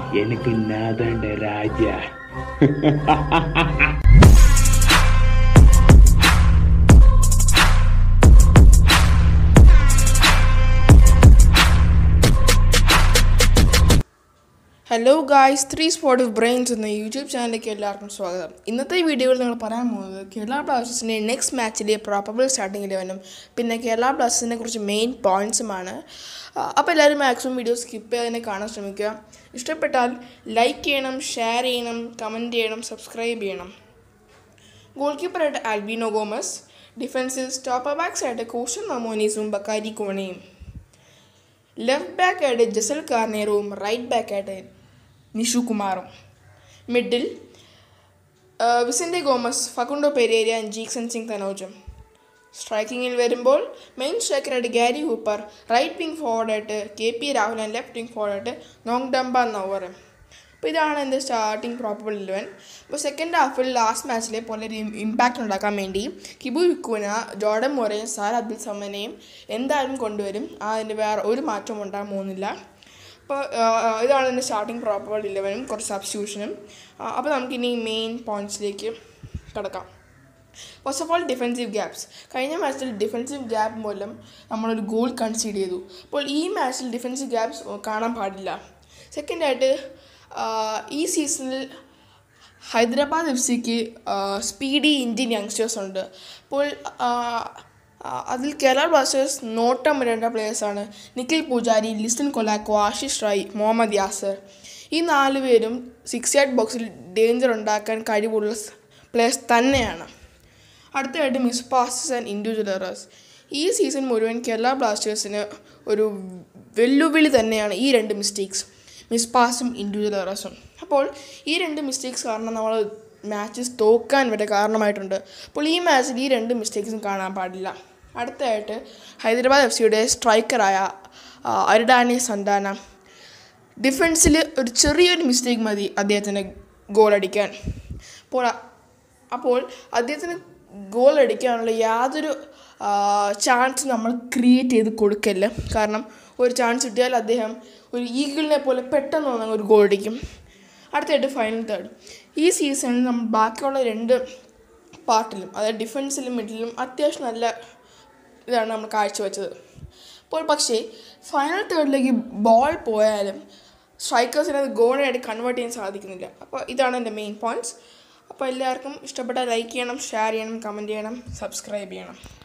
எனக்கு நாதாண்ட ராஜா hello guys three spot of brains എന്ന യൂട്യൂബ് ചാനലിലേക്ക് എല്ലാവർക്കും സ്വാഗതം ഇന്നത്തെ വീഡിയോയിൽ നിങ്ങൾ പറയാൻ പോകുന്നത് കേരള ബ്ലാസ്റ്റേഴ്സിൻ്റെ നെക്സ്റ്റ് മാച്ചിലെ പ്രോപ്പബിൾ സ്റ്റാർട്ടിംഗ് ഇലവനും പിന്നെ കേരള ബ്ലാസ്റ്റേഴ്സിനെ കുറിച്ച് മെയിൻ പോയിൻറ്സുമാണ് അപ്പോൾ എല്ലാവരും മാക്സിമം വീഡിയോ സ്കിപ്പ് ചെയ്തതിനെ കാണാൻ ശ്രമിക്കുക ഇഷ്ടപ്പെട്ടാൽ ലൈക്ക് ചെയ്യണം ഷെയർ ചെയ്യണം കമൻറ്റ് ചെയ്യണം സബ്സ്ക്രൈബ് ചെയ്യണം ഗോൾ കീപ്പറായിട്ട് ആൽബിനോ ഗോമസ് ഡിഫൻസിൽ സ്റ്റോപ്പർ ബാക്സ് ആയിട്ട് കോഷൻ മമോനീസും ബക്കാരി കോണയും ലെഫ്റ്റ് ബാക്ക് ആയിട്ട് ജസൽ കാർണേറും റൈറ്റ് ബാക്ക് ആയിട്ട് നിഷു കുമാറും middle Vicente Gomez Facundo Pereyra Jeakson Singh തനോജും സ്ട്രൈക്കിങ്ങിൽ വരുമ്പോൾ മെയിൻ സ്ട്രൈക്കറായിട്ട് ഗാരി ഹൂപ്പർ റൈറ്റ് വിങ് ഫോർവേഡായിട്ട് കെ പി രാഹുലൻ ലെഫ്റ്റ് വിങ് ഫോർവേഡായിട്ട് നോങ് ഡംബ നവറും അപ്പോൾ ഇതാണ് എൻ്റെ സ്റ്റാർട്ടിങ് പ്രോപ്പബിൾ ഇലവൻ അപ്പോൾ സെക്കൻഡ് ഹാഫിൽ ലാസ്റ്റ് മാച്ചിലെ പോലെ ഒരു ഇമ്പാക്റ്റ് ഉണ്ടാക്കാൻ വേണ്ടി കിബു വിക്കുന ജോർഡൻ മൊറയും സാർ അബ്ദുൽ സമനെയും എന്തായാലും കൊണ്ടുവരും അതിന് വേറെ ഒരു മാറ്റവും ഉണ്ടാകാൻ പോകുന്നില്ല അപ്പോൾ ഇതാണ് എൻ്റെ സ്റ്റാർട്ടിങ് പ്രോപ്പബിൾ ഇലവനും കുറച്ച് സബ്സ്റ്റിറ്റ്യൂഷനും അപ്പോൾ നമുക്കിനി മെയിൻ പോയിൻറ്റ്സിലേക്ക് കിടക്കാം first of all defensive gaps കഴിഞ്ഞ മാച്ചിൽ ഡിഫെൻസീവ് ഗ്യാപ്പ് മൂലം നമ്മളൊരു ഗോൾ കൺസീഡ് ചെയ്തു അപ്പോൾ ഈ മാച്ചിൽ ഡിഫെൻസീവ് ഗ്യാപ്സ് കാണാൻ പാടില്ല സെക്കൻഡായിട്ട് ഈ സീസണിൽ ഹൈദരാബാദ് എഫ് സിക്ക് സ്പീഡി ഇന്ത്യൻ യങ്സ്റ്റേഴ്സ് ഉണ്ട് അപ്പോൾ അതിൽ കേരള ബ്ലാസ്റ്റേഴ്സ് നോട്ടം വരേണ്ട പ്ലേയേഴ്സാണ് നിഖിൽ പൂജാരി ലിസ്റ്റൻ കൊലാക്കോ ആശിഷ് റായ് മുഹമ്മദ് യാസർ ഈ നാല് പേരും സിക്സ് യാർഡ് ബോക്സിൽ ഡേഞ്ചർ ഉണ്ടാക്കാൻ കഴിവുള്ള പ്ലേയേഴ്സ് തന്നെയാണ് അടുത്തതായിട്ട് miss passes and individual errors ഈ സീസൺ മുഴുവൻ കേരള ബ്ലാസ്റ്റേഴ്സിന് ഒരു വെല്ലുവിളി തന്നെയാണ് ഈ രണ്ട് മിസ്റ്റേക്സ് മിസ് പാസും ഇൻഡിവിജ്വൽ എറേഴ്സും അപ്പോൾ ഈ രണ്ട് മിസ്റ്റേക്സ് കാരണം നമ്മൾ മാച്ചസ് തോക്കാൻ വരെ കാരണമായിട്ടുണ്ട് അപ്പോൾ ഈ മാച്ചിൽ ഈ രണ്ട് മിസ്റ്റേക്സും കാണാൻ പാടില്ല അടുത്തതായിട്ട് ഹൈദരാബാദ് എഫ് സിയുടെ സ്ട്രൈക്കറായ അരുഡാനി സന്താന ഡിഫൻസിൽ ഒരു ചെറിയൊരു മിസ്റ്റേക്ക് മതി അദ്ദേഹത്തിന് ഗോൾ അടിക്കാൻ അപ്പോൾ അപ്പോൾ അദ്ദേഹത്തിന് ഗോൾ അടിക്കാനുള്ള യാതൊരു ചാൻസ് നമ്മൾ ക്രിയേറ്റ് ചെയ്ത് കൊടുക്കല്ല കാരണം ഒരു ചാൻസ് കിട്ടിയാൽ അദ്ദേഹം ഒരു ഈഗിളിനെ പോലെ പെട്ടെന്ന് വന്ന് ഒരു ഗോൾ അടിക്കും അടുത്തായിട്ട് ഫൈനൽ തേർഡ് ഈ സീസണിൽ നമ്മൾ ബാക്കിയുള്ള രണ്ട് പാർട്ടിലും അതായത് ഡിഫൻസിലും മിഡിലും അത്യാവശ്യം നല്ല ഇതാണ് നമ്മൾ കാഴ്ചവെച്ചത് അപ്പോൾ പക്ഷേ ഫൈനൽ തേർഡിലേക്ക് ബോൾ പോയാലും സ്ട്രൈക്കേഴ്സിന് അത് ഗോളായിട്ട് കൺവേർട്ട് ചെയ്യാൻ സാധിക്കുന്നില്ല അപ്പോൾ ഇതാണ് എൻ്റെ മെയിൻ പോയിൻറ്റ്സ് അപ്പോൾ എല്ലാവർക്കും ഇഷ്ടപ്പെട്ടാൽ ലൈക്ക് ചെയ്യണം ഷെയർ ചെയ്യണം കമൻറ്റ് ചെയ്യണം സബ്സ്ക്രൈബ് ചെയ്യണം